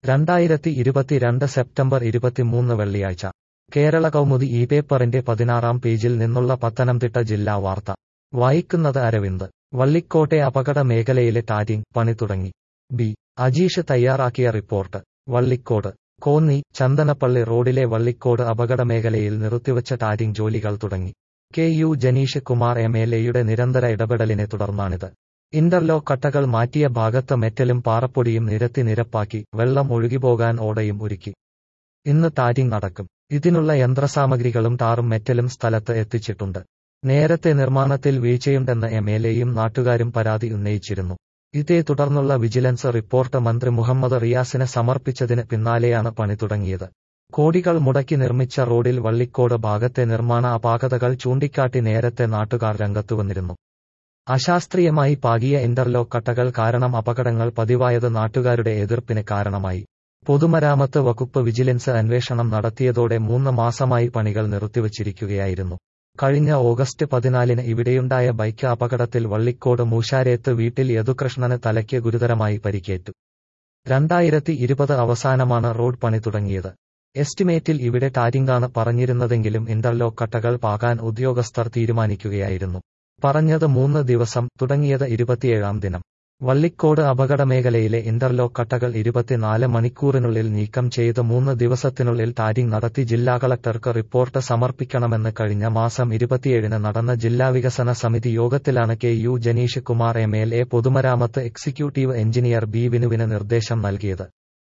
രണ്ടായിരത്തി ഇരുപത്തിരണ്ട് സെപ്റ്റംബർ ഇരുപത്തിമൂന്ന് വെള്ളിയാഴ്ച കേരള കൗമുദി ഈ പേപ്പറിന്റെ പതിനാറാം പേജിൽ നിന്നുള്ള പത്തനംതിട്ട ജില്ലാ വാർത്ത വായിക്കുന്നത് അരവിന്ദ് വള്ളിക്കോട്ടെ അപകട മേഖലയിലെ ടാരിങ് പണി തുടങ്ങി ബി അജീഷ് തയ്യാറാക്കിയ റിപ്പോർട്ട് വള്ളിക്കോട് കോന്നി ചന്ദനപ്പള്ളി റോഡിലെ വള്ളിക്കോട് അപകട മേഖലയിൽ നിർത്തിവച്ച ടാരിങ് ജോലികൾ തുടങ്ങി K U Janeesh Kumar M L എയുടെ നിരന്തര ഇടപെടലിനെ തുടർന്നാണിത് ഇന്റർലോക്ക് കട്ടകൾ മാറ്റിയ ഭാഗത്ത് മെറ്റലും പാറപ്പൊടിയും നിരത്തി നിരപ്പാക്കി വെള്ളം ഒഴുകിപ്പോകാൻ ഓടയും ഒരുക്കി ഇന്ന് ടാരിങ് നടക്കും ഇതിനുള്ള യന്ത്രസാമഗ്രികളും ടാറും മെറ്റലും സ്ഥലത്ത് എത്തിച്ചിട്ടുണ്ട് നേരത്തെ നിർമ്മാണത്തിൽ വീഴ്ചയുണ്ടെന്ന് എം എൽ എയും നാട്ടുകാരും പരാതി ഉന്നയിച്ചിരുന്നു ഇതേ തുടർന്നുള്ള വിജിലൻസ് റിപ്പോർട്ട് മന്ത്രി മുഹമ്മദ് റിയാസിന് സമർപ്പിച്ചതിന് പിന്നാലെയാണ് പണി തുടങ്ങിയത് കോടികൾ മുടക്കി നിർമ്മിച്ച റോഡിൽ വള്ളിക്കോട് ഭാഗത്തെ നിർമ്മാണ അപാകതകൾ ചൂണ്ടിക്കാട്ടി നേരത്തെ നാട്ടുകാർ രംഗത്തുവന്നിരുന്നു അശാസ്ത്രീയമായി പാകിയ ഇന്റർലോക്ക് കട്ടകൾ കാരണം അപകടങ്ങൾ പതിവായത് നാട്ടുകാരുടെ എതിർപ്പിന് കാരണമായി പൊതുമരാമത്ത് വകുപ്പ് വിജിലൻസ് അന്വേഷണം നടത്തിയതോടെ മൂന്ന് മാസമായി പണികൾ നിർത്തിവച്ചിരിക്കുകയായിരുന്നു കഴിഞ്ഞ ഓഗസ്റ്റ് പതിനാലിന് ഇവിടെയുണ്ടായ ബൈക്ക് അപകടത്തിൽ വള്ളിക്കോട് മൂശാരേത്ത് വീട്ടിൽ യദുകൃഷ്ണന് തലയ്ക്ക് ഗുരുതരമായി പരിക്കേറ്റു രണ്ടായിരത്തി ഇരുപത് അവസാനമാണ് റോഡ് പണി തുടങ്ങിയത് എസ്റ്റിമേറ്റിൽ ഇവിടെ ടാരിങ്ങാണ് പറഞ്ഞിരുന്നതെങ്കിലും ഇന്റർലോക്ക് കട്ടകൾ പാകാൻ ഉദ്യോഗസ്ഥർ തീരുമാനിക്കുകയായിരുന്നു പറഞ്ഞത് മൂന്ന് ദിവസം തുടങ്ങിയത് ഇരുപത്തിയേഴാം ദിനം വള്ളിക്കോട് അപകടമേഖലയിലെ ഇന്റർലോക്ക് കട്ടകൾ ഇരുപത്തിനാല് മണിക്കൂറിനുള്ളിൽ നീക്കം ചെയ്ത് മൂന്ന് ദിവസത്തിനുള്ളിൽ ടാരിങ് നടത്തി ജില്ലാ കളക്ടർക്ക് റിപ്പോർട്ട് സമർപ്പിക്കണമെന്ന് കഴിഞ്ഞ മാസം ഇരുപത്തിയേഴിന് നടന്ന ജില്ലാ വികസന സമിതി യോഗത്തിലാണ് K U Janeesh Kumar M L A പൊതുമരാമത്ത് എക്സിക്യൂട്ടീവ് എഞ്ചിനീയർ ബി വിനുവിന് നിർദ്ദേശം നൽകിയത്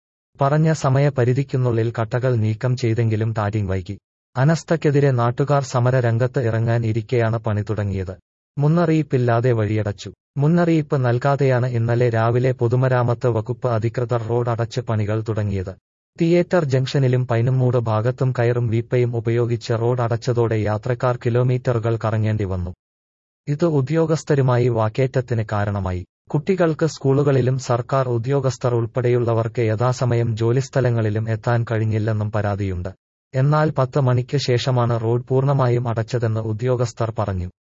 പറഞ്ഞ സമയപരിധിക്കുള്ളിൽ കട്ടകൾ നീക്കം ചെയ്തെങ്കിലും ടാരിങ് വൈകി അനസ്ഥയ്ക്കെതിരെ നാട്ടുകാർ സമര രംഗത്ത് ഇറങ്ങാൻ ഇരിക്കെയാണ് പണി തുടങ്ങിയത് മുന്നറിയിപ്പില്ലാതെ വഴിയടച്ചു മുന്നറിയിപ്പ് നൽകാതെയാണ് ഇന്നലെ രാവിലെ പൊതുമരാമത്ത് വകുപ്പ് അധികൃതർ റോഡ് അടച്ച് പണികൾ തുടങ്ങിയത് തിയേറ്റർ ജംഗ്ഷനിലും പൈനുമൂട് ഭാഗത്തും കയറും വീപ്പയും ഉപയോഗിച്ച് റോഡ് അടച്ചതോടെ യാത്രക്കാർ കിലോമീറ്ററുകൾ കറങ്ങേണ്ടി വന്നു ഇത് ഉദ്യോഗസ്ഥരുമായി വാക്കേറ്റത്തിന് കാരണമായി കുട്ടികൾക്ക് സ്കൂളുകളിലും സർക്കാർ ഉദ്യോഗസ്ഥർ ഉൾപ്പെടെയുള്ളവർക്ക് യഥാസമയം ജോലിസ്ഥലങ്ങളിലും എത്താൻ കഴിഞ്ഞില്ലെന്നും പരാതിയുണ്ട് എന്നാൽ പത്ത് മണിക്ക് ശേഷമാണ് റോഡ് പൂർണ്ണമായും അടച്ചതെന്ന് ഉദ്യോഗസ്ഥർ പറഞ്ഞു